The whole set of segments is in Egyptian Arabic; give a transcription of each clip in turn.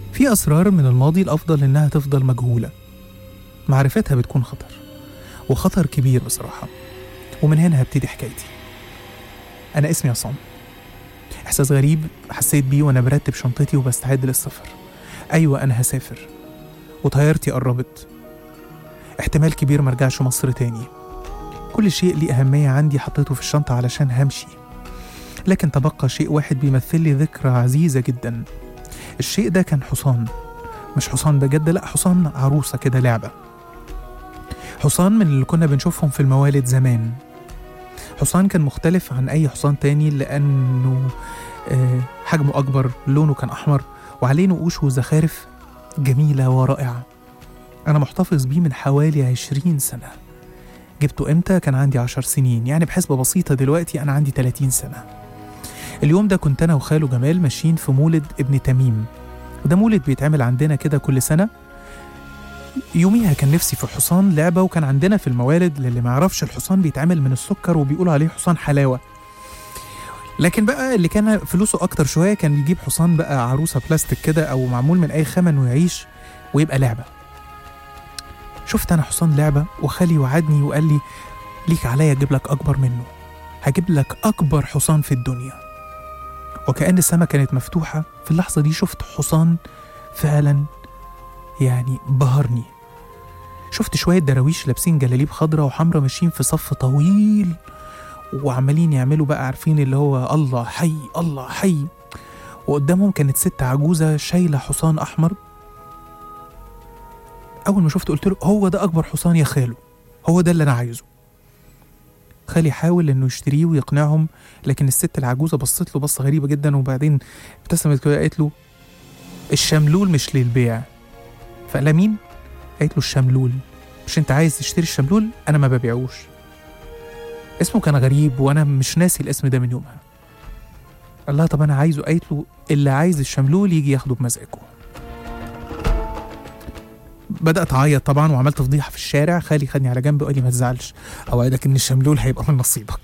في أسرار من الماضي الأفضل إنها تفضل مجهولة معرفتها بتكون خطر وخطر كبير بصراحة ومن هنا هبتدي حكايتي أنا اسمي عصام إحساس غريب حسيت بيه وأنا برتب شنطتي وبستعد للسفر أيوة أنا هسافر وطيارتي قربت احتمال كبير مرجعش مصر تاني كل شيء ليه أهمية عندي حطيته في الشنطة علشان همشي لكن تبقى شيء واحد بيمثل لي ذكرى عزيزة جدا الشيء ده كان حصان مش حصان بجد لا حصان عروسة كده لعبة حصان من اللي كنا بنشوفهم في الموالد زمان حصان كان مختلف عن أي حصان تاني لأنه آه، حجمه أكبر لونه كان أحمر وعليه نقوش وزخارف جميلة ورائعة أنا محتفظ بيه من حوالي عشرين سنة جبته إمتى؟ كان عندي عشر سنين يعني بحسبة بسيطة دلوقتي أنا عندي 30 سنة اليوم ده كنت أنا وخاله جمال ماشيين في مولد ابن تميم وده مولد بيتعمل عندنا كده كل سنة يوميها كان نفسي في حصان لعبة وكان عندنا في الموالد للي ما يعرفش الحصان بيتعمل من السكر وبيقولوا عليه حصان حلاوة لكن بقى اللي كان فلوسه أكتر شوية كان يجيب حصان بقى عروسة بلاستيك كده أو معمول من أي خمن ويعيش ويبقى لعبة شفت أنا حصان لعبة وخالي وعدني وقال لي ليك عليا أجيب لك أكبر منه هجيب لك أكبر حصان في الدنيا وكأن السما كانت مفتوحة في اللحظة دي شفت حصان فعلا يعني بهرني شفت شوية دراويش لابسين جلاليب خضرة وحمرة ماشيين في صف طويل وعمالين يعملوا بقى عارفين اللي هو الله حي الله حي وقدامهم كانت ست عجوزة شايلة حصان أحمر أول ما شفته قلت له هو ده أكبر حصان يا خالو هو ده اللي أنا عايزه خالي حاول إنه يشتريه ويقنعهم لكن الست العجوزة بصت له بصة غريبة جدا وبعدين ابتسمت كده قالت له الشملول مش للبيع فقال لها مين؟ قالت له الشملول مش انت عايز تشتري الشملول انا ما ببيعوش اسمه كان غريب وانا مش ناسي الاسم ده من يومها قال لها طب انا عايزه قالت له اللي عايز الشملول يجي ياخده بمزاجه بدأت أعيط طبعا وعملت فضيحة في الشارع خالي خدني على جنب وقال لي ما تزعلش أوعدك إن الشملول هيبقى من نصيبك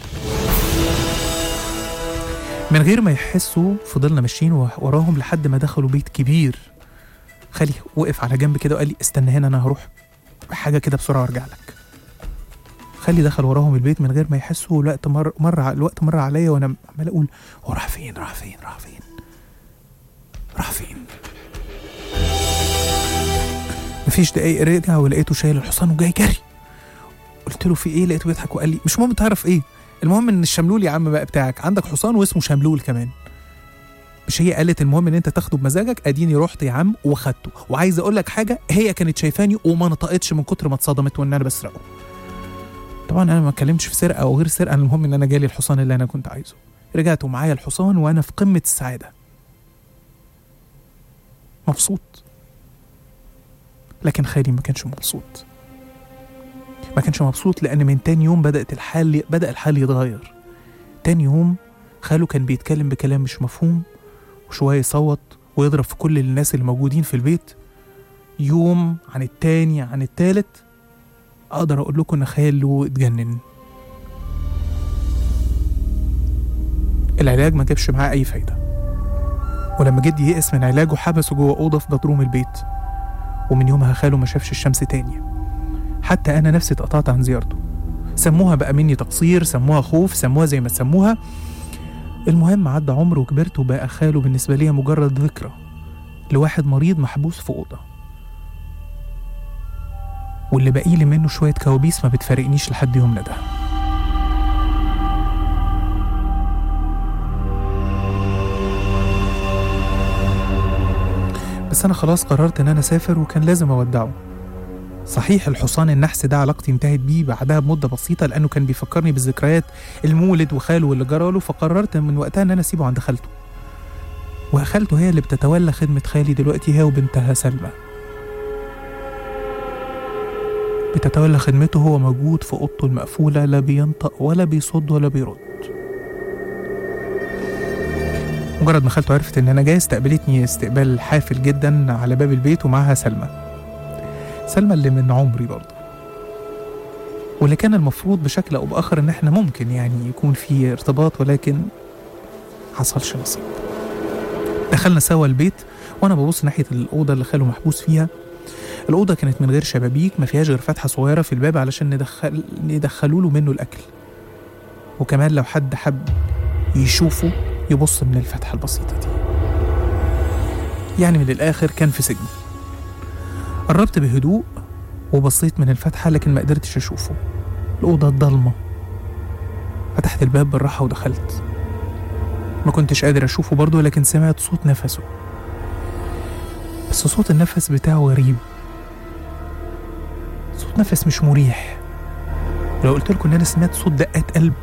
من غير ما يحسوا فضلنا ماشيين وراهم لحد ما دخلوا بيت كبير خالي وقف على جنب كده وقال لي استنى هنا انا هروح حاجه كده بسرعه وارجع لك خالي دخل وراهم البيت من غير ما يحسوا الوقت مر مر ع- الوقت مر عليا وانا عمال اقول هو راح فين راح فين راح فين راح فين مفيش دقايق رجع ولقيته شايل الحصان وجاي جري قلت له في ايه لقيته بيضحك وقال لي مش مهم تعرف ايه المهم ان الشملول يا عم بقى بتاعك عندك حصان واسمه شملول كمان مش هي قالت المهم ان انت تاخده بمزاجك اديني رحت يا عم وخدته وعايز اقول لك حاجه هي كانت شايفاني وما نطقتش من كتر ما اتصدمت وان انا بسرقه طبعا انا ما اتكلمتش في سرقه او غير سرقه أنا المهم ان انا جالي الحصان اللي انا كنت عايزه رجعت ومعايا الحصان وانا في قمه السعاده مبسوط لكن خالي ما كانش مبسوط ما كانش مبسوط لان من تاني يوم بدات الحال بدا الحال يتغير تاني يوم خاله كان بيتكلم بكلام مش مفهوم وشوية يصوت ويضرب في كل الناس اللي موجودين في البيت يوم عن التاني عن التالت أقدر أقول لكم إن خاله اتجنن العلاج ما جابش معاه أي فايدة ولما جدي يئس من علاجه حبسه جوه أوضة في بدروم البيت ومن يومها خاله ما شافش الشمس تاني حتى أنا نفسي اتقطعت عن زيارته سموها بقى مني تقصير سموها خوف سموها زي ما تسموها المهم عدى عمره وكبرت وبقى خاله بالنسبة لي مجرد ذكرى لواحد مريض محبوس في أوضة واللي باقي لي منه شوية كوابيس ما بتفارقنيش لحد يومنا ده بس أنا خلاص قررت إن أنا أسافر وكان لازم أودعه صحيح الحصان النحس ده علاقتي انتهت بيه بعدها بمدة بسيطة لأنه كان بيفكرني بذكريات المولد وخاله واللي جراله فقررت من وقتها إن أنا أسيبه عند خالته وخالته هي اللي بتتولى خدمة خالي دلوقتي هي وبنتها سلمى بتتولى خدمته هو موجود في أوضته المقفولة لا بينطق ولا بيصد ولا بيرد مجرد ما خالته عرفت إن أنا جاي استقبلتني استقبال حافل جدا على باب البيت ومعاها سلمى سلمى اللي من عمري برضه واللي كان المفروض بشكل أو بآخر إن إحنا ممكن يعني يكون في ارتباط ولكن حصلش نصيب دخلنا سوا البيت وانا ببص ناحيه الاوضه اللي خاله محبوس فيها الاوضه كانت من غير شبابيك ما فيهاش غير فتحه صغيره في الباب علشان ندخل ندخلوا له منه الاكل وكمان لو حد حب يشوفه يبص من الفتحه البسيطه دي يعني من الاخر كان في سجن قربت بهدوء وبصيت من الفتحه لكن ما قدرتش اشوفه الاوضه ضلمه فتحت الباب بالراحه ودخلت ما كنتش قادر اشوفه برضه لكن سمعت صوت نفسه بس صوت النفس بتاعه غريب صوت نفس مش مريح لو قلت لكم ان انا سمعت صوت دقات قلب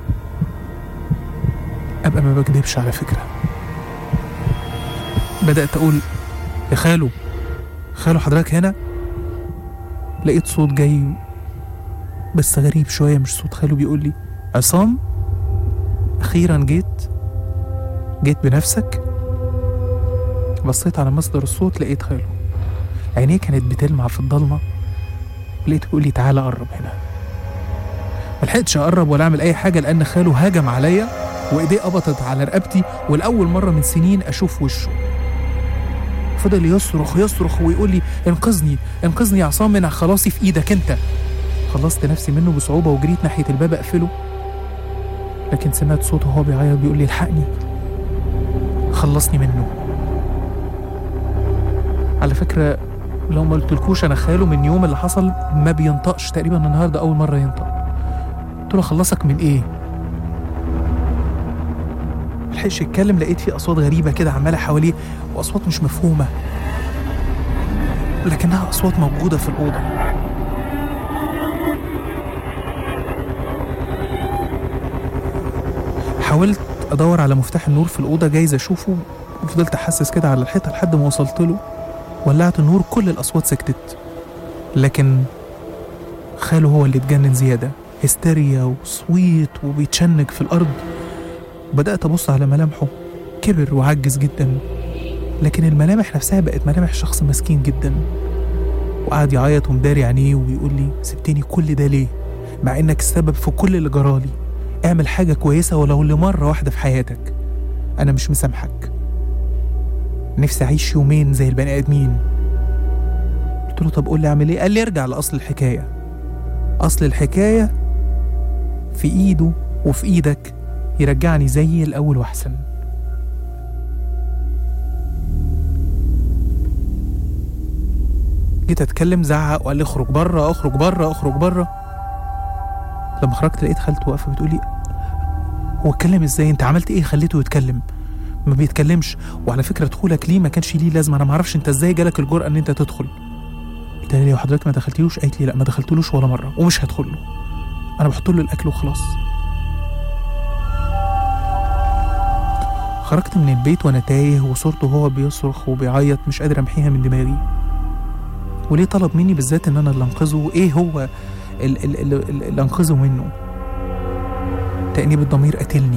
ابقى ما بكدبش على فكره بدات اقول يا خالو خالو حضرتك هنا لقيت صوت جاي بس غريب شويه مش صوت خالو بيقول لي عصام اخيرا جيت جيت بنفسك بصيت على مصدر الصوت لقيت خاله عينيه كانت بتلمع في الضلمه لقيته بيقول لي تعالى قرب هنا ملحقتش اقرب ولا اعمل اي حاجه لان خاله هجم عليا وايديه قبضت على رقبتي ولاول مره من سنين اشوف وشه فضل يصرخ يصرخ ويقول لي انقذني انقذني يا عصام من خلاصي في ايدك انت خلصت نفسي منه بصعوبه وجريت ناحيه الباب اقفله لكن سمعت صوته وهو بيعيط بيقول لي الحقني خلصني منه على فكره لو ما قلتلكوش انا خاله من يوم اللي حصل ما بينطقش تقريبا النهارده اول مره ينطق قلت له خلصك من ايه ملحقش يتكلم لقيت في اصوات غريبه كده عماله حواليه واصوات مش مفهومه لكنها اصوات موجوده في الاوضه حاولت ادور على مفتاح النور في الاوضه جايز اشوفه وفضلت احسس كده على الحيطه لحد ما وصلت له ولعت النور كل الاصوات سكتت لكن خاله هو اللي اتجنن زياده هستيريا وصويت وبيتشنج في الارض بدات ابص على ملامحه كبر وعجز جدا لكن الملامح نفسها بقت ملامح شخص مسكين جدا وقعد يعيط ومداري عينيه وبيقول لي سبتني كل ده ليه مع انك السبب في كل اللي جرالي اعمل حاجه كويسه ولو لمره واحده في حياتك انا مش مسامحك نفسي اعيش يومين زي البني ادمين قلت له طب قول لي اعمل ايه قال لي ارجع لاصل الحكايه اصل الحكايه في ايده وفي ايدك يرجعني زي الاول واحسن جيت اتكلم زعق وقال لي اخرج بره اخرج بره اخرج بره لما خرجت لقيت خالته واقفه بتقول لي هو اتكلم ازاي انت عملت ايه خليته يتكلم ما بيتكلمش وعلى فكره دخولك ليه ما كانش ليه لازمه انا ما اعرفش انت ازاي جالك الجرأه ان انت تدخل قلت لها ليه وحضرتك ما دخلتيلوش قالت لي لا ما دخلتلوش ولا مره ومش هدخل له انا بحط له الاكل وخلاص خرجت من البيت وانا تايه وصورته وهو بيصرخ وبيعيط مش قادر امحيها من دماغي وليه طلب مني بالذات ان انا اللي انقذه وايه هو ال- ال- ال- اللي انقذه منه تأنيب الضمير قتلني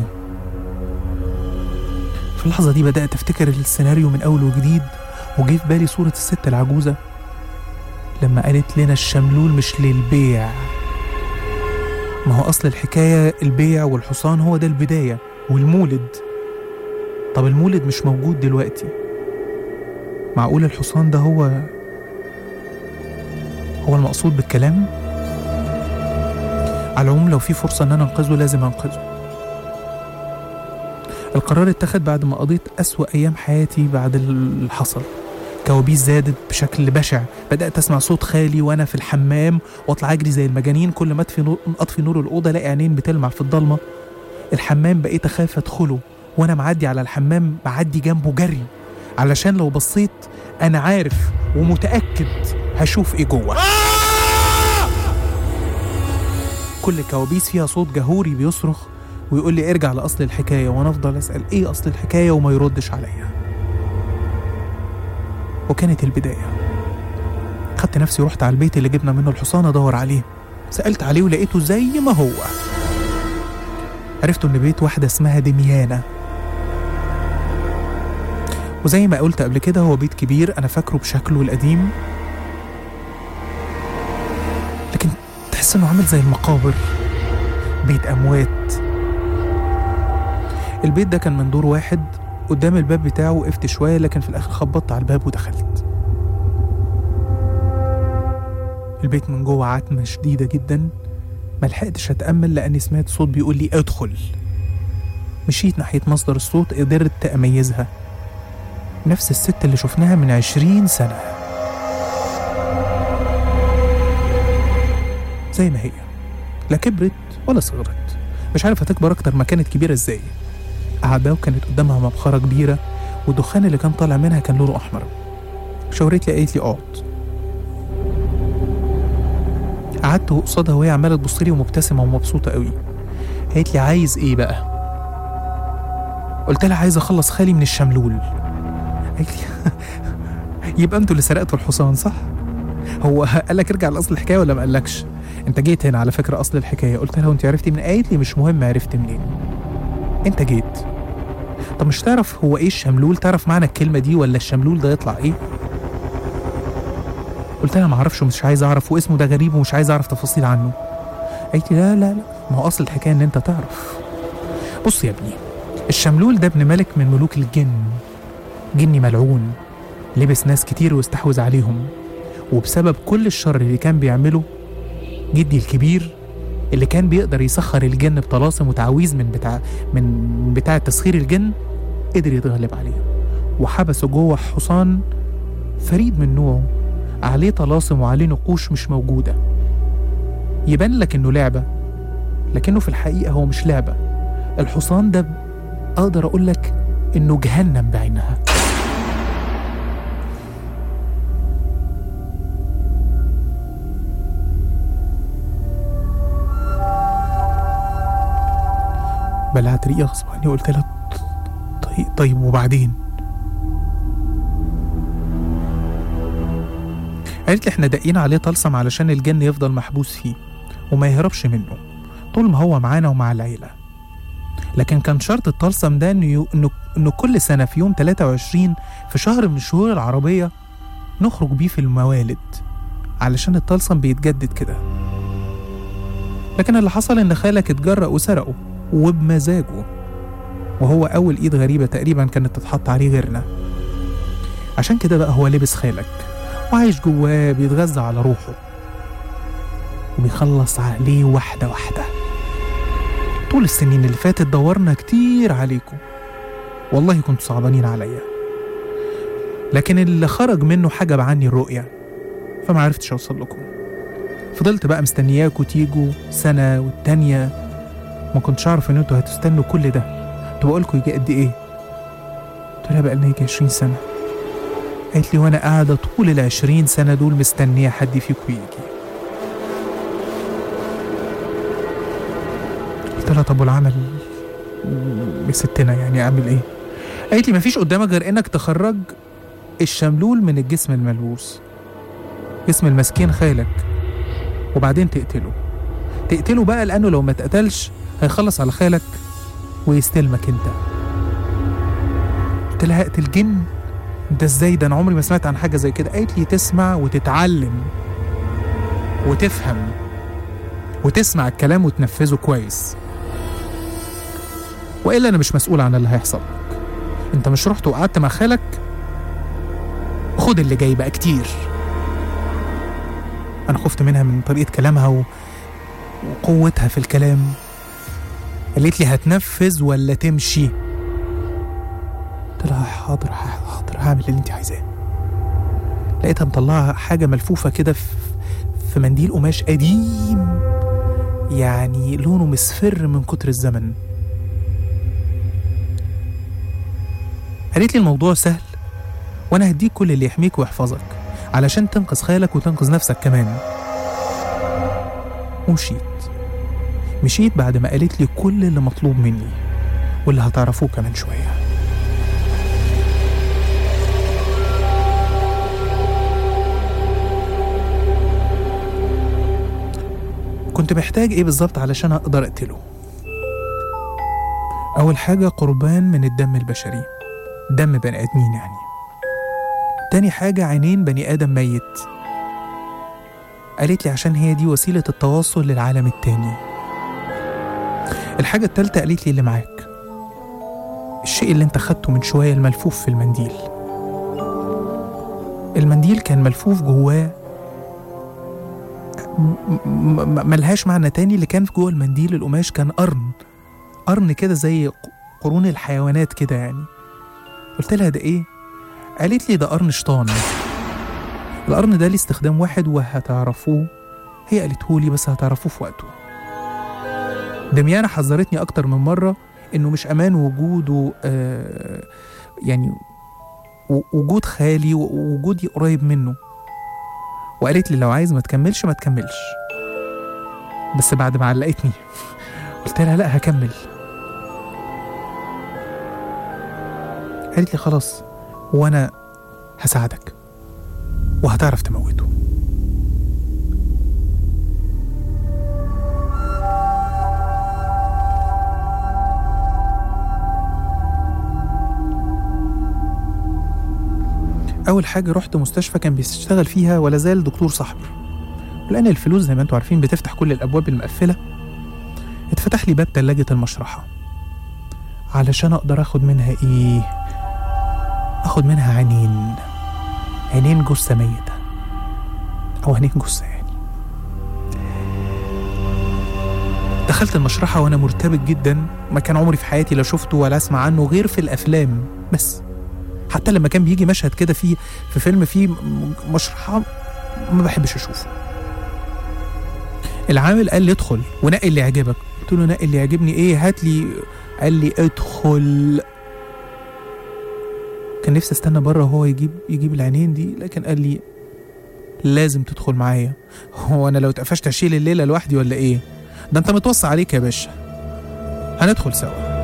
في اللحظة دي بدأت أفتكر السيناريو من أول وجديد وجه في بالي صورة الست العجوزة لما قالت لنا الشملول مش للبيع ما هو أصل الحكاية البيع والحصان هو ده البداية والمولد طب المولد مش موجود دلوقتي معقول الحصان ده هو هو المقصود بالكلام على العموم لو في فرصة إن أنا أنقذه لازم أنقذه القرار اتخذ بعد ما قضيت أسوأ أيام حياتي بعد اللي حصل كوابيس زادت بشكل بشع بدأت أسمع صوت خالي وأنا في الحمام وأطلع أجري زي المجانين كل ما أطفي نور, أطفي نور الأوضة ألاقي عينين بتلمع في الضلمة الحمام بقيت أخاف أدخله وأنا معدي على الحمام بعدي جنبه جري علشان لو بصيت أنا عارف ومتأكد هشوف إيه جوه كل كوابيس فيها صوت جهوري بيصرخ ويقول لي ارجع لأصل الحكاية وأنا أفضل أسأل إيه أصل الحكاية وما يردش عليا وكانت البداية خدت نفسي ورحت على البيت اللي جبنا منه الحصان أدور عليه سألت عليه ولقيته زي ما هو عرفت إن بيت واحدة اسمها دميانة وزي ما قلت قبل كده هو بيت كبير أنا فاكره بشكله القديم لكن تحس إنه عامل زي المقابر بيت أموات البيت ده كان من دور واحد قدام الباب بتاعه وقفت شوية لكن في الآخر خبطت على الباب ودخلت البيت من جوه عتمة شديدة جدا ملحقتش أتأمل لأني سمعت صوت بيقول لي ادخل مشيت ناحية مصدر الصوت قدرت أميزها نفس الست اللي شفناها من عشرين سنة زي ما هي لا كبرت ولا صغرت مش عارف هتكبر أكتر ما كانت كبيرة إزاي قاعدة وكانت قدامها مبخرة كبيرة والدخان اللي كان طالع منها كان لونه أحمر شاورت لي قالت لي اقعد قعدت قصادها وهي عمالة تبص لي ومبتسمة ومبسوطة قوي قالت لي عايز ايه بقى قلت لها عايز اخلص خالي من الشملول قالت لي يبقى انتوا اللي سرقتوا الحصان صح هو قال لك ارجع لاصل الحكايه ولا ما قالكش انت جيت هنا على فكره اصل الحكايه قلت لها وانت عرفتي من قالت لي مش مهم عرفت منين انت جيت طب مش تعرف هو ايه الشملول تعرف معنى الكلمه دي ولا الشملول ده يطلع ايه قلت لها ما اعرفش ومش عايز اعرف واسمه ده غريب ومش عايز اعرف تفاصيل عنه قالت لي لا لا لا ما هو اصل الحكايه ان انت تعرف بص يا ابني الشملول ده ابن ملك من ملوك الجن جني ملعون لبس ناس كتير واستحوذ عليهم وبسبب كل الشر اللي كان بيعمله جدي الكبير اللي كان بيقدر يسخر الجن بطلاسم وتعويذ من بتاع من بتاع تسخير الجن قدر يتغلب عليه وحبسه جوه حصان فريد من نوعه عليه طلاسم وعليه نقوش مش موجودة يبان لك إنه لعبة لكنه في الحقيقة هو مش لعبة الحصان ده أقدر أقول لك إنه جهنم بعينها بلعت ريقة غصب عني وقلت لها طيب طيب وبعدين قالت لي احنا داقين عليه طلسم علشان الجن يفضل محبوس فيه وما يهربش منه طول ما هو معانا ومع العيلة لكن كان شرط الطلسم ده انه يو- انه انه كل سنة في يوم 23 في شهر من الشهور العربية نخرج بيه في الموالد علشان الطلسم بيتجدد كده لكن اللي حصل ان خالك اتجرأ وسرقه وبمزاجه وهو أول إيد غريبة تقريبا كانت تتحط عليه غيرنا عشان كده بقى هو لبس خالك وعايش جواه بيتغذى على روحه وبيخلص عليه واحدة واحدة طول السنين اللي فاتت دورنا كتير عليكم والله كنتوا صعبانين عليا لكن اللي خرج منه حجب عني الرؤية فما عرفتش أوصل لكم فضلت بقى مستنياكوا تيجوا سنة والتانية ما كنتش أعرف إن انتوا هتستنوا كل ده كنت بقولكوا يجي قد إيه قلت لها بقى لنا يجي 20 سنة قالت لي وأنا قاعدة طول ال 20 سنة دول مستنية حد فيكم يجي قلت لها طب والعمل يا ستنا يعني أعمل إيه؟ قالت لي مفيش قدامك غير إنك تخرج الشملول من الجسم الملبوس جسم المسكين خالك وبعدين تقتله تقتله بقى لأنه لو ما اتقتلش هيخلص على خالك ويستلمك انت قلت لها اقتل جن انت ازاي ده انا عمري ما سمعت عن حاجه زي كده قالت لي تسمع وتتعلم وتفهم وتسمع الكلام وتنفذه كويس والا انا مش مسؤول عن اللي هيحصل لك انت مش رحت وقعدت مع خالك خد اللي جاي بقى كتير انا خفت منها من طريقه كلامها و... وقوتها في الكلام قالت لي هتنفذ ولا تمشي قلت لها حاضر حاضر هعمل اللي انت عايزاه لقيتها مطلعه حاجه ملفوفه كده في في منديل قماش قديم يعني لونه مصفر من كتر الزمن قالت لي الموضوع سهل وانا هديك كل اللي يحميك ويحفظك علشان تنقذ خالك وتنقذ نفسك كمان ومشيت مشيت بعد ما قالت لي كل اللي مطلوب مني واللي هتعرفوه كمان شويه كنت محتاج ايه بالظبط علشان اقدر اقتله اول حاجه قربان من الدم البشري دم بني ادمين يعني تاني حاجه عينين بني ادم ميت قالت لي عشان هي دي وسيله التواصل للعالم التاني الحاجه التالته قالت لي اللي معاك الشيء اللي انت خدته من شوية الملفوف في المنديل المنديل كان ملفوف جواه م- م- ملهاش معنى تاني اللي كان في جوه المنديل القماش كان قرن قرن كده زي ق- قرون الحيوانات كده يعني قلت لها ده ايه قالت لي ده قرن شيطان القرن ده ليه استخدام واحد وهتعرفوه هي قالته لي بس هتعرفوه في وقته دميانة حذرتني أكتر من مرة إنه مش أمان وجوده آه يعني و- وجود خالي و- ووجودي قريب منه وقالت لي لو عايز ما تكملش ما تكملش بس بعد ما علقتني قلت لها لا هكمل قالت لي خلاص وانا هساعدك وهتعرف تموته أول حاجة رحت مستشفى كان بيشتغل فيها ولا زال دكتور صاحبي لأن الفلوس زي ما انتوا عارفين بتفتح كل الأبواب المقفلة اتفتح لي باب تلاجة المشرحة علشان أقدر أخد منها إيه أخد منها عينين عينين جثة ميتة أو عينين جثة يعني دخلت المشرحة وأنا مرتبك جدا ما كان عمري في حياتي لا شفته ولا أسمع عنه غير في الأفلام بس حتى لما كان بيجي مشهد كده في في فيلم فيه م- مشرحة ما بحبش أشوفه العامل قال لي ادخل ونقي اللي يعجبك قلت له نقي اللي يعجبني ايه هات لي قال لي ادخل كان نفسي استنى بره وهو يجيب يجيب العينين دي لكن قال لي لازم تدخل معايا هو انا لو اتقفشت اشيل الليله لوحدي ولا ايه ده انت متوصى عليك يا باشا هندخل سوا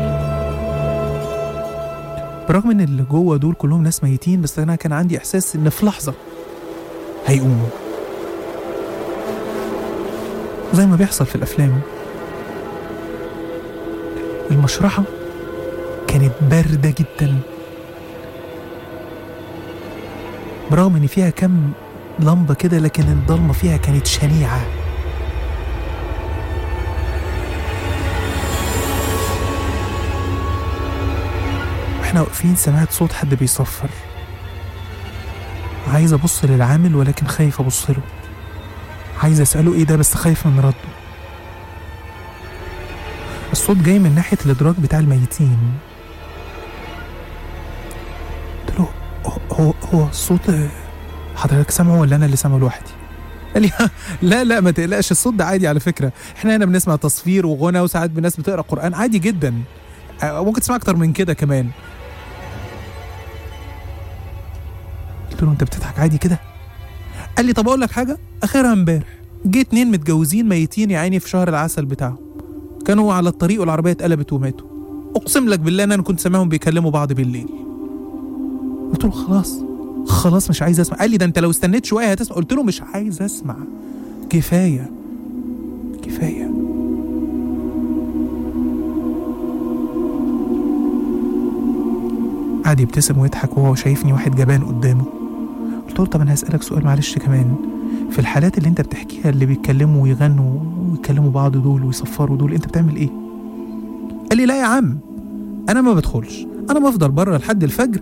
برغم ان اللي جوه دول كلهم ناس ميتين بس انا كان عندي احساس ان في لحظه هيقوموا زي ما بيحصل في الافلام المشرحه كانت بارده جدا برغم ان فيها كم لمبه كده لكن الضلمه فيها كانت شنيعه واحنا واقفين سمعت صوت حد بيصفر عايز ابص للعامل ولكن خايف ابص له عايز اساله ايه ده بس خايف من رده الصوت جاي من ناحيه الادراج بتاع الميتين قلت له هو هو, هو الصوت آه، حضرتك سامعه ولا انا اللي سامعه لوحدي قال لي لا لا ما تقلقش الصوت ده عادي على فكره احنا هنا بنسمع تصفير وغنى وساعات الناس بتقرا قران عادي جدا آه، ممكن تسمع اكتر من كده كمان قلت له انت بتضحك عادي كده قال لي طب اقول لك حاجه اخرها امبارح جه اتنين متجوزين ميتين يا عيني في شهر العسل بتاعهم كانوا على الطريق والعربيه اتقلبت وماتوا اقسم لك بالله ان انا كنت سامعهم بيكلموا بعض بالليل قلت له خلاص خلاص مش عايز اسمع قال لي ده انت لو استنيت شويه هتسمع قلت له مش عايز اسمع كفايه كفايه قعد يبتسم ويضحك وهو شايفني واحد جبان قدامه قلت له طب انا هسألك سؤال معلش كمان في الحالات اللي انت بتحكيها اللي بيتكلموا ويغنوا ويكلموا بعض دول ويصفروا دول انت بتعمل ايه؟ قال لي لا يا عم انا ما بدخلش انا بفضل بره لحد الفجر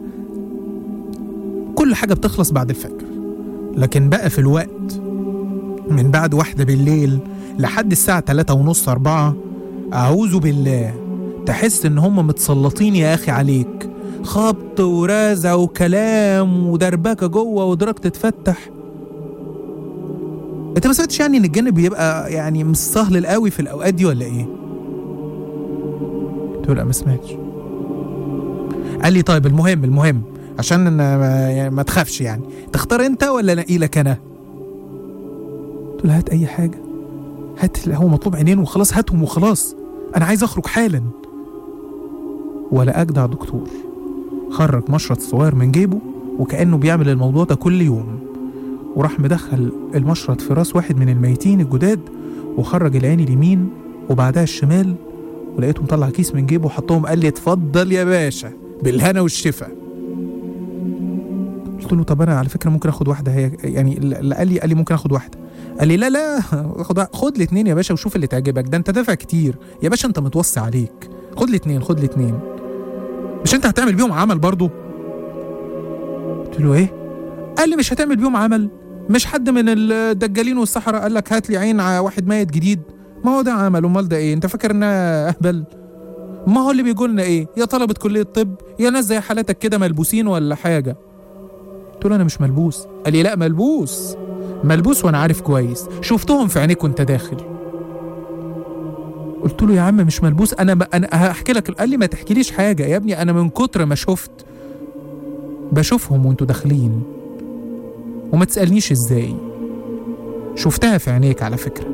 كل حاجة بتخلص بعد الفجر لكن بقى في الوقت من بعد واحدة بالليل لحد الساعة تلاتة ونص أربعة أعوذ بالله تحس إن هم متسلطين يا أخي عليك خبط ورازع وكلام ودربكة جوه ودراك تتفتح انت ما سمعتش يعني ان الجن بيبقى يعني مش سهل قوي في الاوقات دي ولا ايه؟ قلت له لا ما سمعتش قال لي طيب المهم المهم عشان أنا ما, يعني ما تخافش يعني تختار انت ولا الاقي لك انا؟ قلت له هات اي حاجه هات هو مطلوب عينين وخلاص هاتهم وخلاص انا عايز اخرج حالا ولا اجدع دكتور خرج مشرط صغير من جيبه وكأنه بيعمل الموضوع ده كل يوم وراح مدخل المشرط في راس واحد من الميتين الجداد وخرج العين اليمين وبعدها الشمال ولقيته مطلع كيس من جيبه وحطهم قال لي اتفضل يا باشا بالهنا والشفا قلت له طب انا على فكره ممكن اخد واحده هي يعني اللي قال لي قال لي ممكن اخد واحده قال لي لا لا خد خد الاثنين يا باشا وشوف اللي تعجبك ده انت دافع كتير يا باشا انت متوصي عليك خد الاثنين خد الاثنين مش انت هتعمل بيهم عمل برضه قلت له ايه قال لي مش هتعمل بيهم عمل مش حد من الدجالين والسحرة قال لك هات لي عين على واحد ميت جديد ما هو ده عمل امال ده ايه انت فاكر انها اهبل ما هو اللي بيقول لنا ايه يا طلبة كلية طب يا ناس زي حالاتك كده ملبوسين ولا حاجة قلت له انا مش ملبوس قال لي لا ملبوس ملبوس وانا عارف كويس شفتهم في عينيك وانت داخل قلت له يا عم مش ملبوس انا ب... انا هحكي لك قال لي ما تحكيليش حاجه يا ابني انا من كتر ما شفت بشوفهم وانتوا داخلين وما تسالنيش ازاي شفتها في عينيك على فكره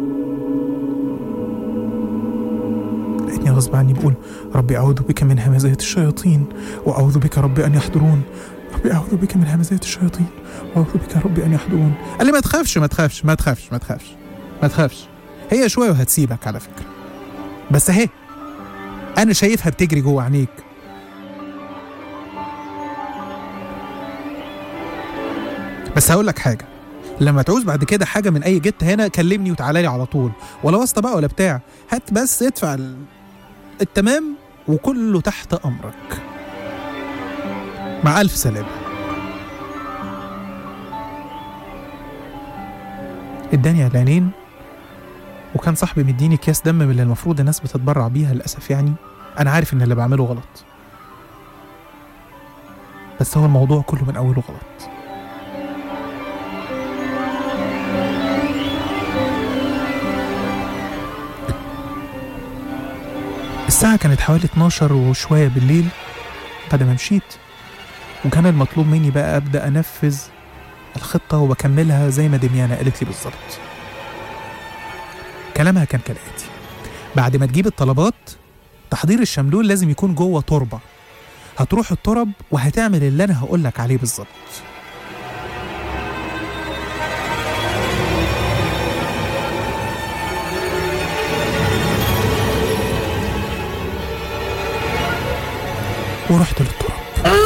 لقيتني غصب عني بقول ربي اعوذ بك من همزات الشياطين واعوذ بك ربي ان يحضرون ربي اعوذ بك من همزات الشياطين واعوذ بك ربي ان يحضرون قال لي ما تخافش ما تخافش ما تخافش ما تخافش ما تخافش هي شويه وهتسيبك على فكره بس اهي انا شايفها بتجري جوه عينيك بس هقول لك حاجه لما تعوز بعد كده حاجه من اي جت هنا كلمني وتعالى لي على طول ولا واسطه بقى ولا بتاع هات بس ادفع ال... التمام وكله تحت امرك مع الف سلامه اداني اعلانين وكان صاحبي مديني اكياس دم من اللي المفروض الناس بتتبرع بيها للاسف يعني انا عارف ان اللي بعمله غلط بس هو الموضوع كله من اوله غلط الساعة كانت حوالي 12 وشوية بالليل بعد ما مشيت وكان المطلوب مني بقى أبدأ أنفذ الخطة وبكملها زي ما دميانة قالت لي بالظبط كلامها كان كالآتي بعد ما تجيب الطلبات تحضير الشملول لازم يكون جوه تربة هتروح الترب وهتعمل اللي أنا هقولك عليه بالظبط ورحت للتراب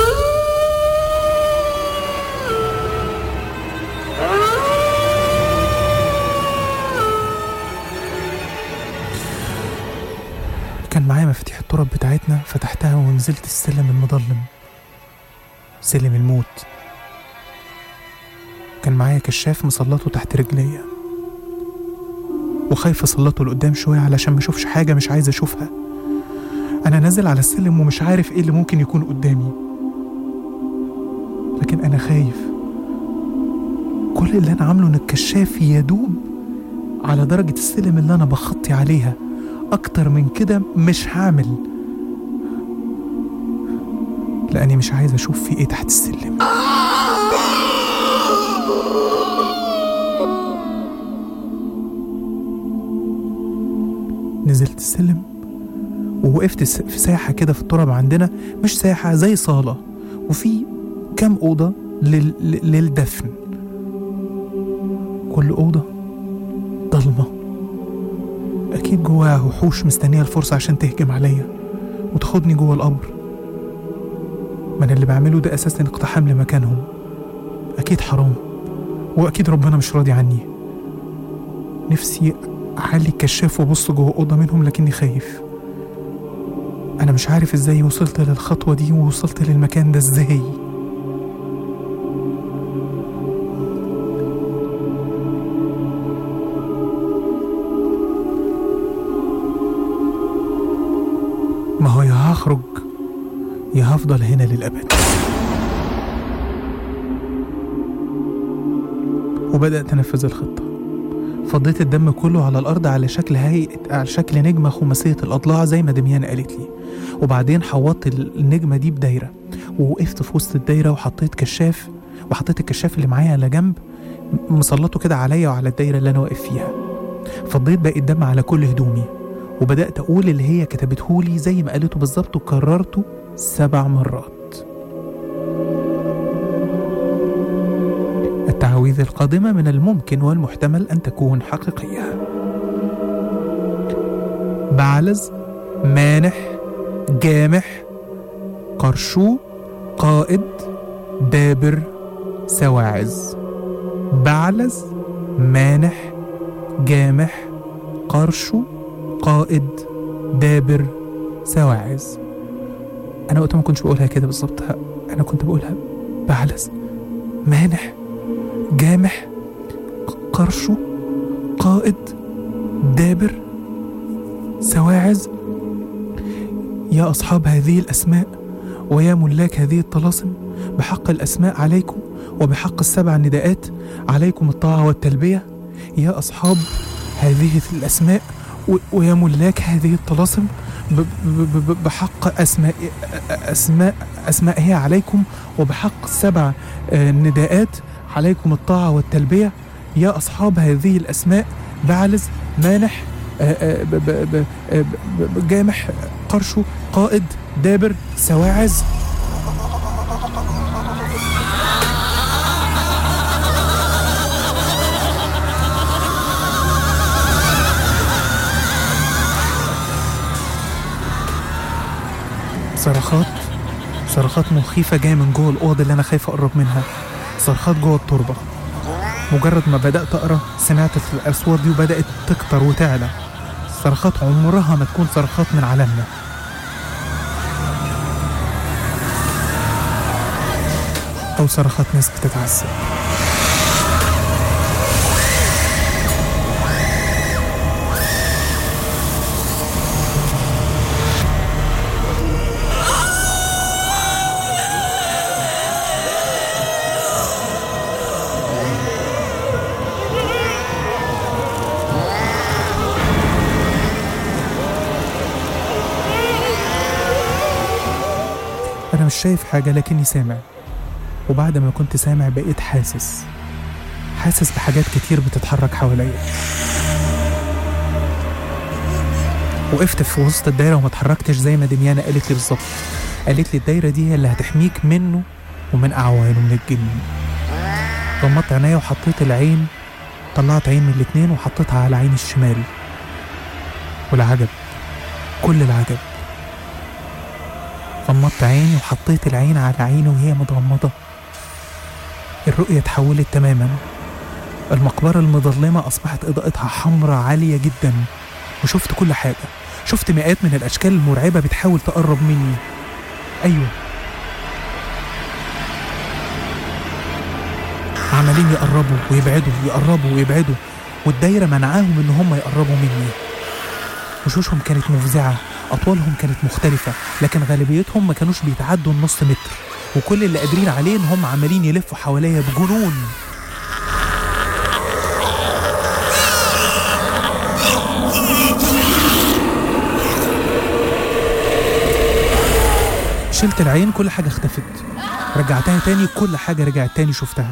كان معايا مفاتيح التراب بتاعتنا فتحتها ونزلت السلم المظلم سلم الموت كان معايا كشاف مسلطه تحت رجليا وخايف اسلطه لقدام شويه علشان ما اشوفش حاجه مش عايز اشوفها انا نازل على السلم ومش عارف ايه اللي ممكن يكون قدامي لكن انا خايف كل اللي انا عامله ان الكشاف يدوب على درجة السلم اللي انا بخطي عليها اكتر من كده مش هعمل لاني مش عايز اشوف في ايه تحت السلم نزلت السلم ووقفت س- في ساحة كده في التراب عندنا مش ساحة زي صالة وفي كام أوضة لل... ل- للدفن كل أوضة ضلمة أكيد جواها وحوش مستنية الفرصة عشان تهجم عليا وتاخدني جوه القبر ما أنا اللي بعمله ده أساسا اقتحام لمكانهم أكيد حرام وأكيد ربنا مش راضي عني نفسي أعلي الكشاف وأبص جوه أوضة منهم لكني خايف أنا مش عارف إزاي وصلت للخطوة دي ووصلت للمكان ده إزاي ما هو يا هخرج يا هفضل هنا للأبد وبدأت أنفذ الخطة فضيت الدم كله على الأرض على شكل هيئة على شكل نجمة خماسية الأضلاع زي ما دميان قالت لي وبعدين حوطت النجمة دي بدايرة ووقفت في وسط الدايرة وحطيت كشاف وحطيت الكشاف اللي معايا على جنب م- مسلطه كده عليا وعلى الدايرة اللي أنا واقف فيها فضيت باقي الدم على كل هدومي وبدأت أقول اللي هي كتبتهولي زي ما قالته بالظبط وكررته سبع مرات التعاويذ القادمة من الممكن والمحتمل أن تكون حقيقية بعلز مانح جامح قرشو قائد دابر سواعز بعلز مانح جامح قرشو قائد دابر سواعز انا وقتها ما كنتش بقولها كده بالظبط انا كنت بقولها بعلز مانح جامح قرشو قائد دابر سواعز يا أصحاب هذه الأسماء ويا ملاك هذه الطلاسم بحق الأسماء عليكم وبحق السبع نداءات عليكم الطاعة والتلبية يا أصحاب هذه الأسماء و- ويا ملاك هذه الطلاسم ب- ب- ب- بحق أسماء أسماء أسمائها عليكم وبحق السبع آه، نداءات عليكم الطاعة والتلبية يا أصحاب هذه الأسماء بعلز مانح آه، آه، ب- ب- ب- آه، ب- ب- جامح قرشو قائد دابر سواعز صرخات صرخات مخيفة جاية من جوه الأوضة اللي أنا خايف أقرب منها صرخات جوه التربة مجرد ما بدأت أقرأ سمعت الأصوات دي وبدأت تكتر وتعلى صرخات عمرها ما تكون صرخات من عالمنا أو صرخات ناس بتتعذب أنا مش شايف حاجة لكني سامع وبعد ما كنت سامع بقيت حاسس حاسس بحاجات كتير بتتحرك حواليا وقفت في وسط الدايرة وما اتحركتش زي ما دميانة قالت لي بالظبط قالت لي الدايرة دي هي اللي هتحميك منه ومن أعوانه من الجن غمضت عينيا وحطيت العين طلعت عين من الاتنين وحطيتها على عيني الشمال والعجب كل العجب غمضت عيني وحطيت العين على عيني وهي متغمضة الرؤية اتحولت تماما المقبرة المظلمة أصبحت إضاءتها حمراء عالية جدا وشفت كل حاجة شفت مئات من الأشكال المرعبة بتحاول تقرب مني أيوة عمالين يقربوا ويبعدوا يقربوا ويبعدوا والدايرة منعاهم إن هم يقربوا مني وشوشهم كانت مفزعة أطوالهم كانت مختلفة لكن غالبيتهم ما كانوش بيتعدوا النص متر وكل اللي قادرين عليه إن هم عمالين يلفوا حواليا بجنون شلت العين كل حاجة اختفت رجعتها تاني كل حاجة رجعت تاني شفتها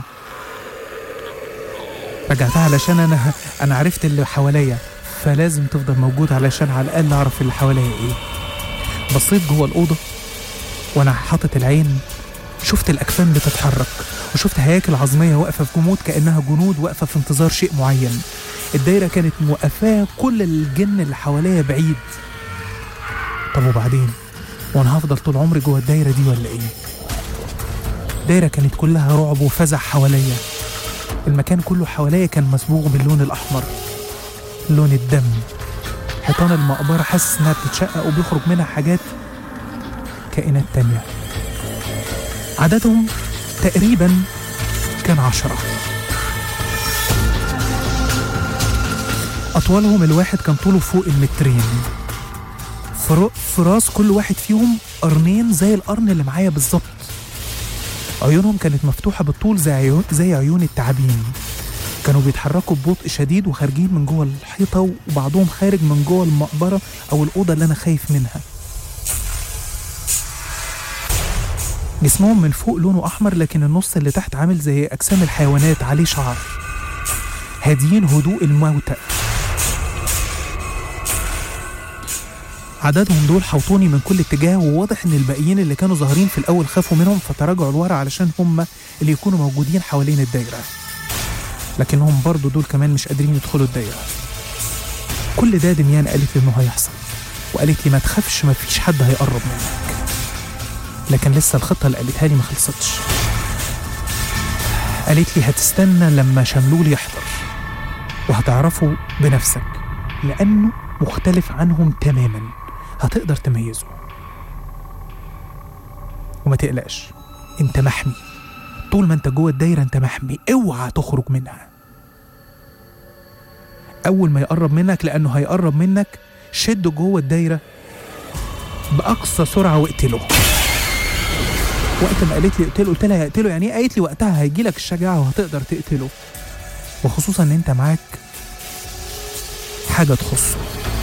رجعتها علشان أنا أنا عرفت اللي حواليا فلازم تفضل موجود علشان على الأقل أعرف اللي حواليا إيه بصيت جوه الأوضة وأنا حاطط العين شفت الأكفان بتتحرك وشفت هياكل عظمية واقفة في جمود كأنها جنود واقفة في انتظار شيء معين الدايرة كانت موقفاه كل الجن اللي حواليا بعيد طب وبعدين وانا هفضل طول عمري جوه الدايرة دي ولا ايه دايرة كانت كلها رعب وفزع حواليا المكان كله حواليا كان مصبوغ باللون الأحمر لون الدم حيطان المقبرة حاسس إنها بتتشقق وبيخرج منها حاجات كائنات تانية عددهم تقريبا كان عشرة أطولهم الواحد كان طوله فوق المترين في في راس كل واحد فيهم قرنين زي القرن اللي معايا بالظبط عيونهم كانت مفتوحة بالطول زي عيون زي عيون التعابين كانوا بيتحركوا ببطء شديد وخارجين من جوه الحيطة وبعضهم خارج من جوه المقبرة أو الأوضة اللي أنا خايف منها جسمهم من فوق لونه أحمر لكن النص اللي تحت عامل زي أجسام الحيوانات عليه شعر هاديين هدوء الموتى عددهم دول حوطوني من كل اتجاه وواضح ان الباقيين اللي كانوا ظاهرين في الاول خافوا منهم فتراجعوا لورا علشان هم اللي يكونوا موجودين حوالين الدايره لكنهم برضو دول كمان مش قادرين يدخلوا الدايره كل ده دميان قالت لي انه هيحصل وقالت لي ما تخافش ما فيش حد هيقرب منك لكن لسه الخطه اللي قالتها لي ما خلصتش قالت لي هتستنى لما شملول يحضر وهتعرفه بنفسك لانه مختلف عنهم تماما هتقدر تميزه وما تقلقش انت محمي طول ما انت جوه الدايره انت محمي اوعى تخرج منها اول ما يقرب منك لانه هيقرب منك شده جوه الدايره باقصى سرعه واقتله وقت ما قالت لي اقتله قلت لها اقتله يعني ايه قالت لي وقتها هيجي لك الشجاعه وهتقدر تقتله وخصوصا ان انت معاك حاجه تخصه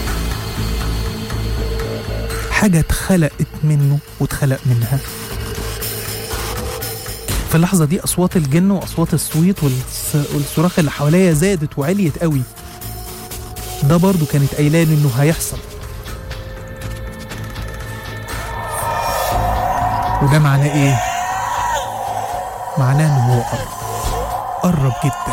حاجه اتخلقت منه واتخلق منها في اللحظه دي اصوات الجن واصوات الصويت والص- والصراخ اللي حواليا زادت وعليت قوي ده برضو كانت قايله لي انه هيحصل وده معناه ايه معناه ان هو قرب قرب جدا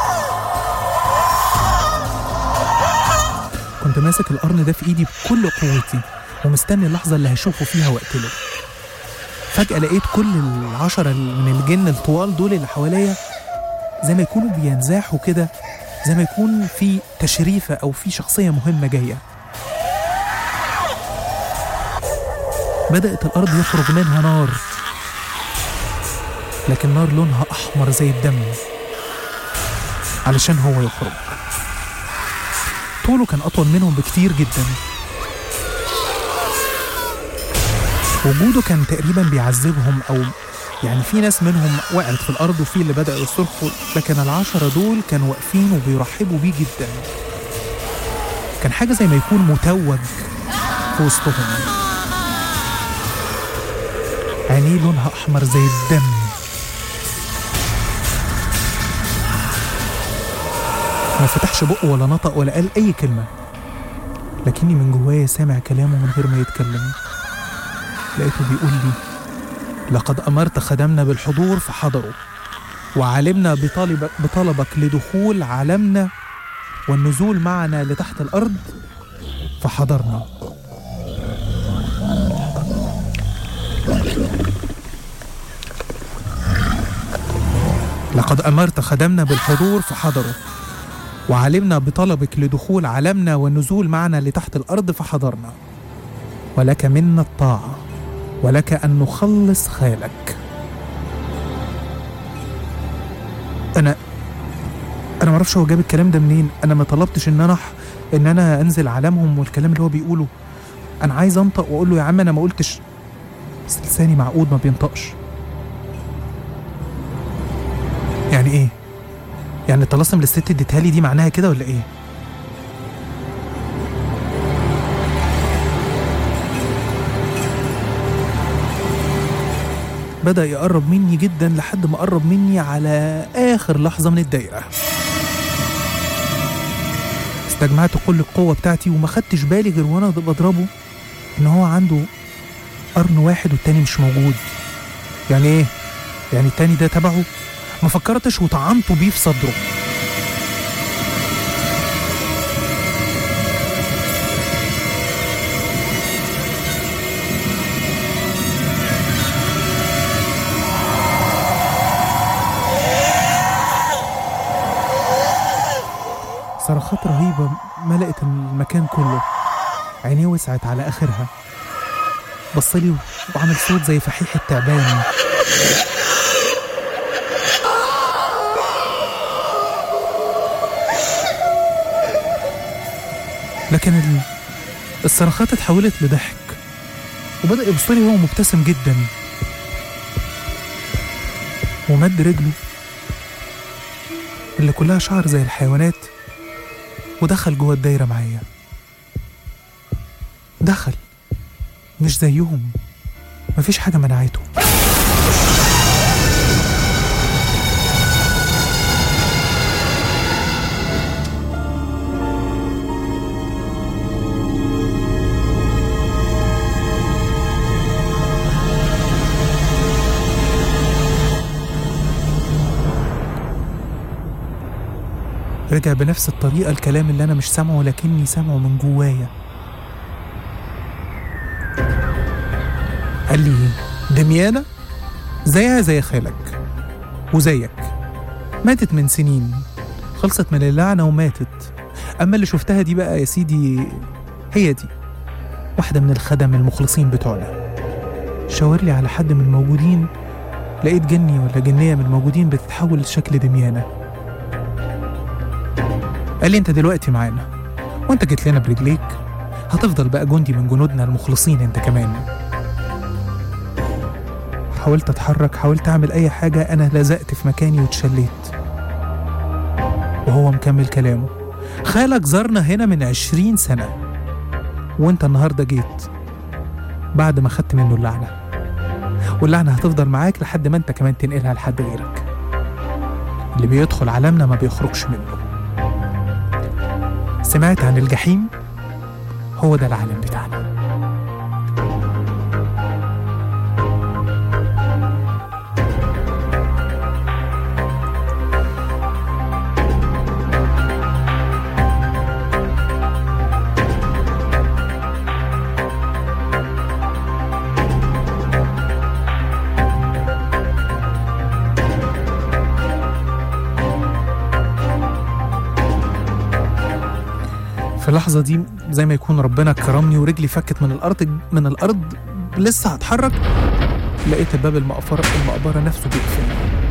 كنت ماسك القرن ده في ايدي بكل قوتي ومستني اللحظه اللي هشوفه فيها واقتله فجاه لقيت كل العشرة من الجن الطوال دول اللي حواليا زي ما يكونوا بينزاحوا كده زي ما يكون في تشريفة أو في شخصية مهمة جاية بدأت الأرض يخرج منها نار لكن نار لونها أحمر زي الدم علشان هو يخرج طوله كان أطول منهم بكتير جدا وجوده كان تقريبا بيعذبهم أو يعني في ناس منهم وقعت في الأرض وفي اللي بدأوا يصرخوا لكن العشرة دول كانوا واقفين وبيرحبوا بيه جدا كان حاجة زي ما يكون متوج في وسطهم عينيه لونها أحمر زي الدم ما فتحش بقه ولا نطق ولا قال أي كلمة لكني من جوايا سامع كلامه من غير ما يتكلم لقيته بيقول لي لقد أمرت خدمنا بالحضور فحضروا وعلمنا بطالب بطلبك لدخول عالمنا والنزول معنا لتحت الأرض فحضرنا لقد أمرت خدمنا بالحضور فحضروا وعلمنا بطلبك لدخول عالمنا والنزول معنا لتحت الأرض فحضرنا ولك منا الطاعة ولك أن نخلص خالك أنا أنا معرفش هو جاب الكلام ده منين أنا ما طلبتش إن أنا أح- إن أنا أنزل عالمهم والكلام اللي هو بيقوله أنا عايز أنطق وأقول له يا عم أنا ما قلتش بس لساني معقود ما بينطقش يعني إيه؟ يعني الطلاسم اللي الست اديتها لي دي معناها كده ولا إيه؟ بدأ يقرب مني جدا لحد ما قرب مني على آخر لحظة من الدايرة استجمعت كل القوة بتاعتي وما خدتش بالي غير وانا بضربه ان هو عنده قرن واحد والتاني مش موجود يعني ايه؟ يعني التاني ده تبعه ما فكرتش وطعنته بيه في صدره صرخات رهيبة ملأت المكان كله عينيه وسعت على آخرها بصلي وعمل صوت زي فحيح التعبان لكن ال- الصرخات اتحولت لضحك وبدأ يبصلي وهو مبتسم جدا ومد رجله اللي كلها شعر زي الحيوانات ودخل جوه الدايرة معايا دخل مش زيهم مفيش حاجة منعته رجع بنفس الطريقة الكلام اللي أنا مش سامعه لكني سامعه من جوايا قال لي دميانة زيها زي خالك وزيك ماتت من سنين خلصت من اللعنة وماتت أما اللي شفتها دي بقى يا سيدي هي دي واحدة من الخدم المخلصين بتوعنا شاور لي على حد من الموجودين لقيت جني ولا جنية من الموجودين بتتحول لشكل دميانة قال لي انت دلوقتي معانا وانت جيت لنا برجليك هتفضل بقى جندي من جنودنا المخلصين انت كمان حاولت اتحرك حاولت اعمل اي حاجة انا لزقت في مكاني واتشليت وهو مكمل كلامه خالك زارنا هنا من عشرين سنة وانت النهاردة جيت بعد ما خدت منه اللعنة واللعنة هتفضل معاك لحد ما انت كمان تنقلها لحد غيرك اللي بيدخل عالمنا ما بيخرجش منه سمعت عن الجحيم هو ده العالم بتاعنا في اللحظة دي زي ما يكون ربنا كرمني ورجلي فكت من الأرض من الأرض لسه هتحرك لقيت باب المقبرة المقبرة نفسه بيقفل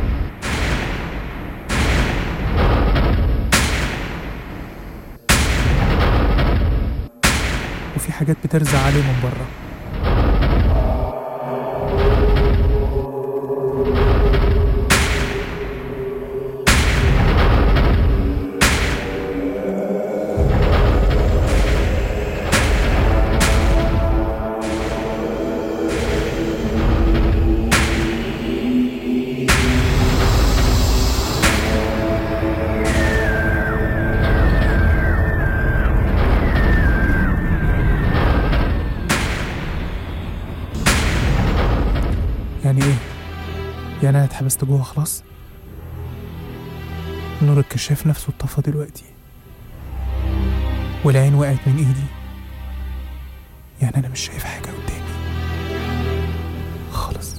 وفي حاجات بترزع عليه من بره يعني ايه؟ يعني انا اتحبست جوه خلاص؟ نور الكشاف نفسه اتطفى دلوقتي والعين وقعت من ايدي يعني انا مش شايف حاجة قدامي خالص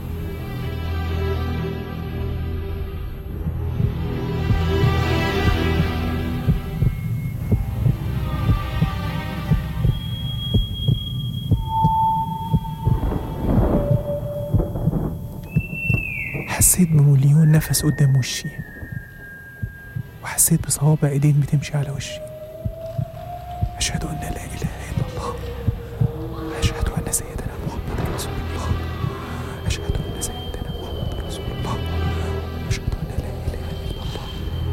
حسيت بمليون نفس قدام وشي وحسيت بصوابع ايدين بتمشي على وشي أشهد أن لا إله إلا الله أشهد أن سيدنا محمد رسول الله أشهد أن سيدنا محمد رسول الله أشهد أن لا إله إلا الله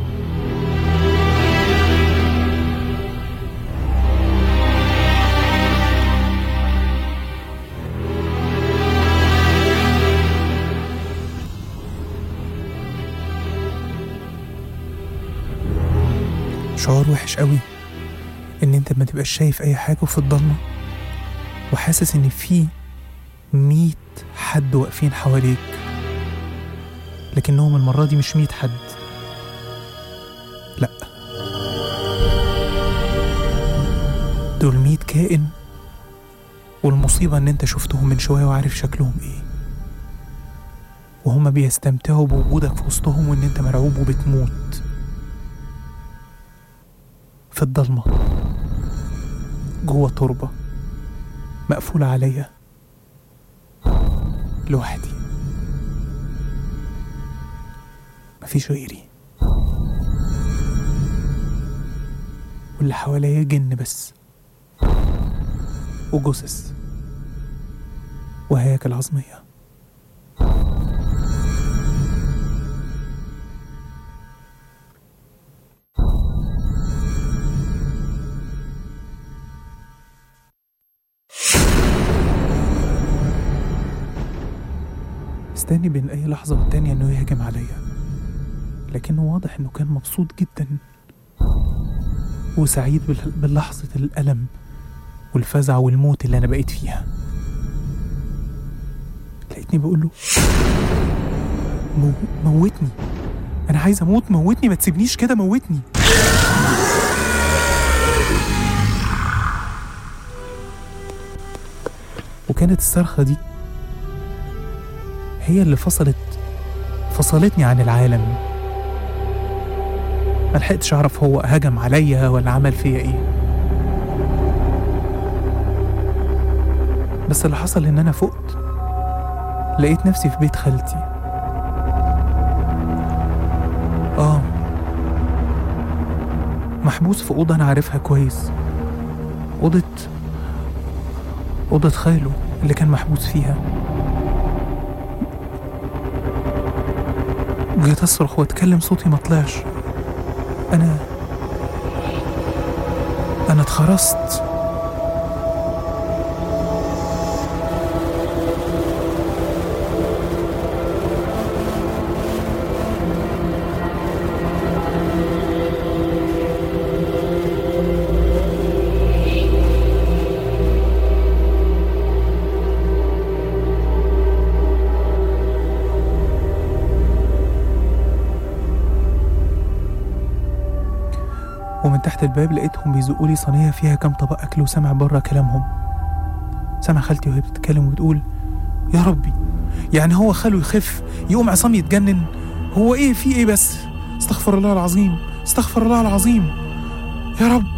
شعور وحش قوي ان انت ما تبقاش شايف اي حاجه في الضلمه وحاسس ان في مية حد واقفين حواليك لكنهم المرة دي مش مية حد لا دول مية كائن والمصيبة ان انت شفتهم من شوية وعارف شكلهم ايه وهما بيستمتعوا بوجودك في وسطهم وان انت مرعوب وبتموت في الضلمة جوه تربة مقفولة عليا لوحدي مفيش غيري واللي حواليا جن بس وجثث وهياكل عظمية استني بين أي لحظة والتانية إنه يهجم عليا لكنه واضح إنه كان مبسوط جدا وسعيد بال- بلحظة الألم والفزع والموت اللي أنا بقيت فيها لقيتني بقول له مو... موتني أنا عايز أموت موتني ما تسيبنيش كده موتني وكانت الصرخة دي هي اللي فصلت فصلتني عن العالم ملحقتش اعرف هو هجم عليا ولا عمل فيا ايه بس اللي حصل ان انا فقت لقيت نفسي في بيت خالتي اه محبوس في أوضة أنا عارفها كويس أوضة أوضة خاله اللي كان محبوس فيها جيت أصرخ وأتكلم صوتي ما طلعش أنا أنا اتخرست ومن تحت الباب لقيتهم بيزقوا لي صينية فيها كام طبق أكل وسامع بره كلامهم سامع خالتي وهي بتتكلم وبتقول يا ربي يعني هو خاله يخف يقوم عصام يتجنن هو ايه في ايه بس استغفر الله العظيم استغفر الله العظيم يا رب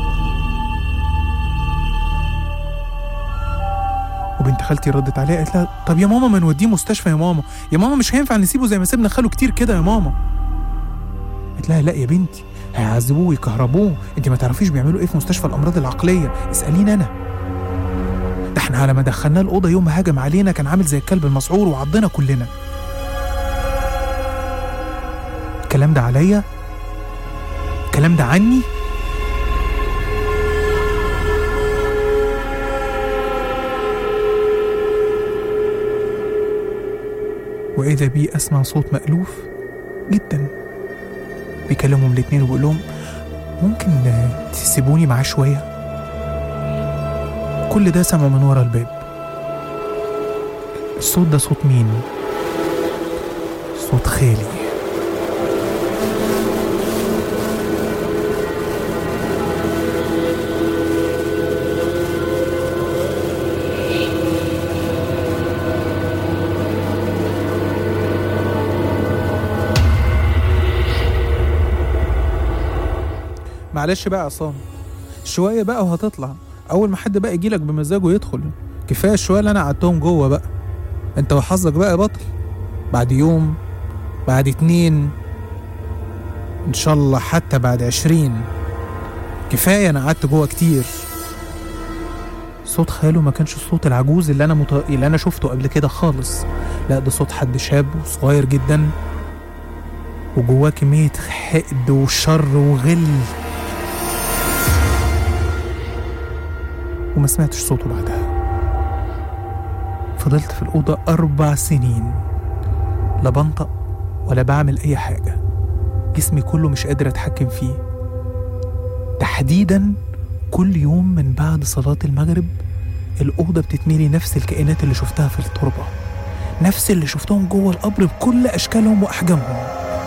وبنت خالتي ردت عليها قالت لها طب يا ماما ما نوديه مستشفى يا ماما يا ماما مش هينفع نسيبه زي ما سيبنا خاله كتير كده يا ماما قالت لها لا يا بنتي هيعذبوه ويكهربوه انت ما تعرفيش بيعملوا ايه في مستشفى الامراض العقليه اساليني انا ده احنا على ما دخلناه الاوضه يوم ما هاجم علينا كان عامل زي الكلب المسعور وعضنا كلنا الكلام ده عليا الكلام ده عني وإذا بي أسمع صوت مألوف جدا بيكلمهم الاتنين وبيقول لهم ممكن آه، تسيبوني معاه شوية كل ده سمعه من ورا الباب الصوت ده صوت مين صوت خالي معلش بقى يا عصام شوية بقى وهتطلع أول ما حد بقى يجيلك بمزاجه يدخل كفاية الشوية اللي أنا قعدتهم جوه بقى أنت وحظك بقى يا بطل بعد يوم بعد اتنين إن شاء الله حتى بعد عشرين كفاية أنا قعدت جوه كتير صوت خاله ما كانش صوت العجوز اللي أنا مت... اللي أنا شفته قبل كده خالص لا ده صوت حد شاب وصغير جدا وجواه كمية حقد وشر وغل وما سمعتش صوته بعدها فضلت في الأوضة أربع سنين لا بنطق ولا بعمل أي حاجة جسمي كله مش قادر أتحكم فيه تحديدا كل يوم من بعد صلاة المغرب الأوضة بتتملي نفس الكائنات اللي شفتها في التربة نفس اللي شفتهم جوه القبر بكل أشكالهم وأحجامهم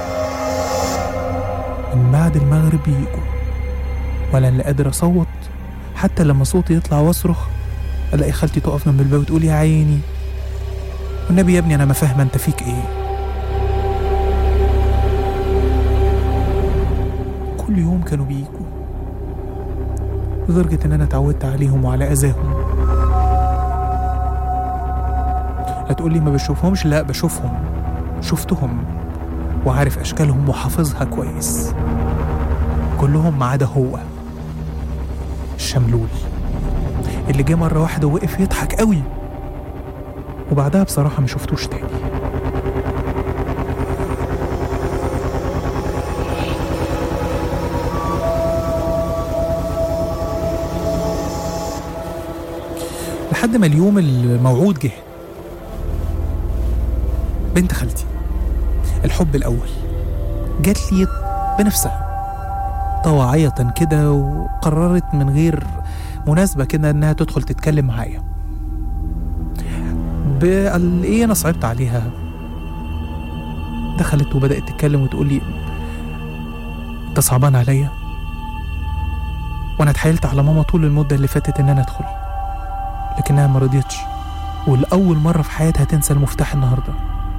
من بعد المغرب يجوا ولا اللي قادر أصوت حتى لما صوتي يطلع واصرخ الاقي خالتي تقف جنب الباب وتقول يا عيني والنبي يا ابني انا ما فاهمه انت فيك ايه كل يوم كانوا بيجوا لدرجة إن أنا اتعودت عليهم وعلى أذاهم هتقولي ما بشوفهمش لا بشوفهم شفتهم وعارف أشكالهم وحافظها كويس كلهم ما عدا هو الشملول اللي جه مرة واحدة ووقف يضحك قوي وبعدها بصراحة ما شفتوش تاني لحد ما اليوم الموعود جه بنت خالتي الحب الأول جات لي بنفسها طواعية كده وقررت من غير مناسبة كده إنها تدخل تتكلم معايا بقال إيه أنا صعبت عليها دخلت وبدأت تتكلم وتقول لي أنت صعبان عليا وأنا اتحايلت على ماما طول المدة اللي فاتت إن أنا أدخل لكنها ما رضيتش والأول مرة في حياتها تنسى المفتاح النهاردة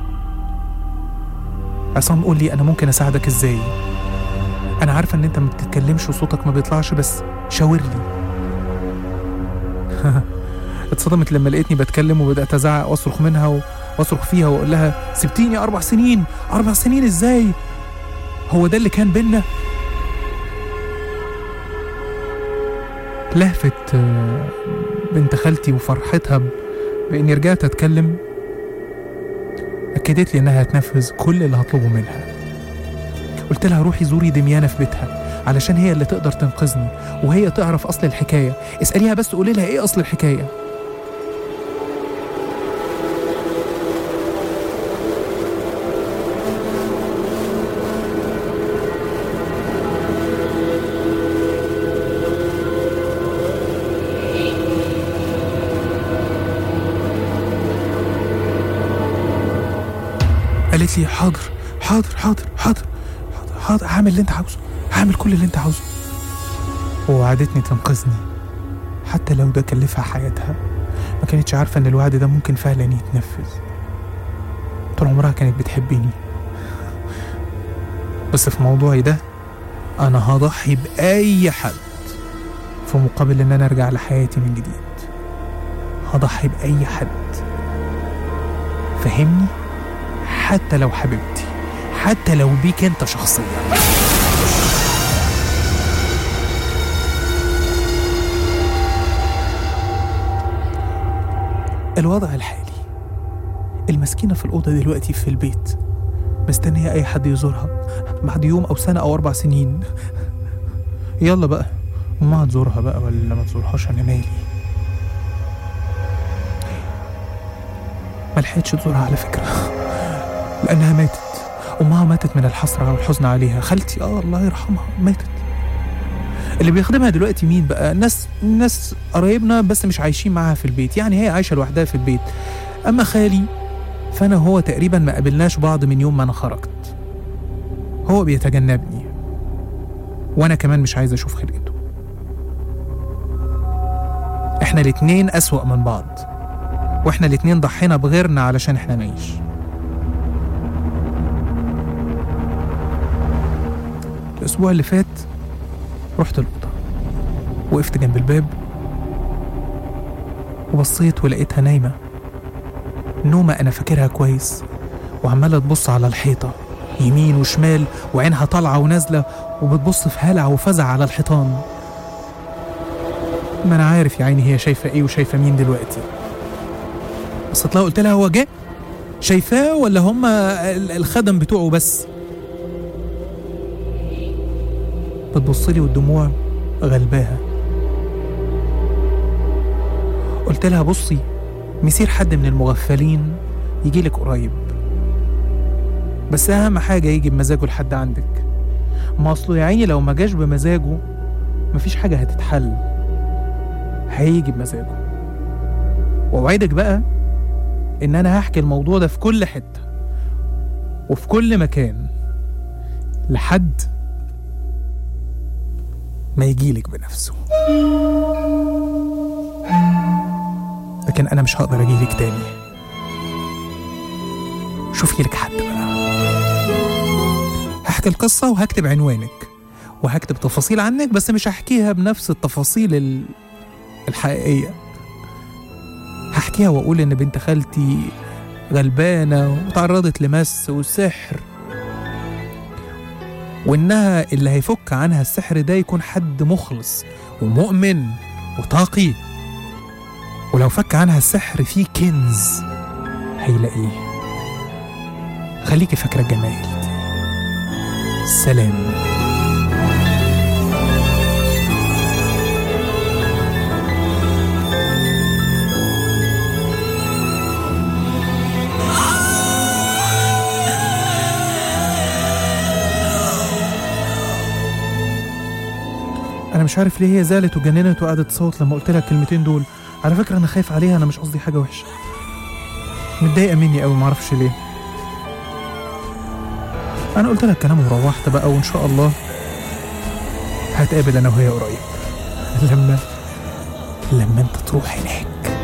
عصام قول لي أنا ممكن أساعدك إزاي أنا عارفة إن أنت ما بتتكلمش وصوتك ما بيطلعش بس شاور لي اتصدمت لما لقيتني بتكلم وبدأت أزعق وأصرخ منها و... واصرخ فيها واقول لها سبتيني اربع سنين اربع سنين ازاي هو ده اللي كان بينا لهفت آه، بنت خالتي وفرحتها ب- باني رجعت اتكلم اكدت لي انها هتنفذ كل اللي هطلبه منها قلت لها روحي زوري دميانة في بيتها علشان هي اللي تقدر تنقذني وهي تعرف اصل الحكايه اساليها بس قولي لها ايه اصل الحكايه قالت لي حاضر حاضر حاضر حاضر حاضر, حاضر هعمل اللي انت عاوزه هعمل كل اللي انت عاوزه ووعدتني تنقذني حتى لو ده كلفها حياتها ما كانتش عارفة ان الوعد ده ممكن فعلا يتنفذ طول عمرها كانت بتحبني بس في موضوعي ده انا هضحي بأي حد في مقابل ان انا ارجع لحياتي من جديد هضحي بأي حد فهمني حتى لو حبيبتي حتى لو بيك انت شخصيا الوضع الحالي المسكينة في الأوضة دلوقتي في البيت مستنية أي حد يزورها بعد يوم أو سنة أو أربع سنين يلا بقى أمها تزورها بقى ولا ما تزورهاش أنا مالي ملحقتش تزورها على فكرة لأنها ماتت أمها ماتت من الحسرة والحزن عليها خالتي آه الله يرحمها ماتت اللي بيخدمها دلوقتي مين بقى ناس ناس قرايبنا بس مش عايشين معاها في البيت يعني هي عايشة لوحدها في البيت أما خالي فأنا هو تقريبا ما قابلناش بعض من يوم ما أنا خرجت هو بيتجنبني وأنا كمان مش عايز أشوف خلقته إحنا الاتنين أسوأ من بعض وإحنا الاتنين ضحينا بغيرنا علشان إحنا نعيش الأسبوع اللي فات رحت الأوضة وقفت جنب الباب وبصيت ولقيتها نايمة نومة أنا فاكرها كويس وعمالة تبص على الحيطة يمين وشمال وعينها طالعة ونازلة وبتبص في هلع وفزع على الحيطان ما أنا عارف يا عيني هي شايفة إيه وشايفة مين دلوقتي بصيت لها قلت لها هو جه شايفاه ولا هما ال- الخدم بتوعه بس بتبص لي والدموع غلباها قلت لها بصي مسير حد من المغفلين يجي لك قريب بس اهم حاجه يجي بمزاجه لحد عندك ما اصله يا عيني لو ما جاش بمزاجه مفيش حاجه هتتحل هيجي بمزاجه واوعدك بقى ان انا هحكي الموضوع ده في كل حته وفي كل مكان لحد ما يجيلك بنفسه لكن انا مش هقدر اجيلك تاني شوفي لك حد بقى هحكي القصة وهكتب عنوانك وهكتب تفاصيل عنك بس مش هحكيها بنفس التفاصيل ال- الحقيقية هحكيها واقول ان بنت خالتي غلبانة وتعرضت لمس وسحر وإنها اللي هيفك عنها السحر ده يكون حد مخلص ومؤمن وتقي ولو فك عنها السحر فيه كنز هيلاقيه خليكي فاكرة الجمايل دي سلام انا مش عارف ليه هي زعلت وجننت وقعدت تصوت لما قلت لها الكلمتين دول على فكره انا خايف عليها انا مش قصدي حاجه وحشه متضايقه مني قوي معرفش ليه انا قلت لها الكلام وروحت بقى وان شاء الله هتقابل انا وهي قريب لما لما انت تروح هناك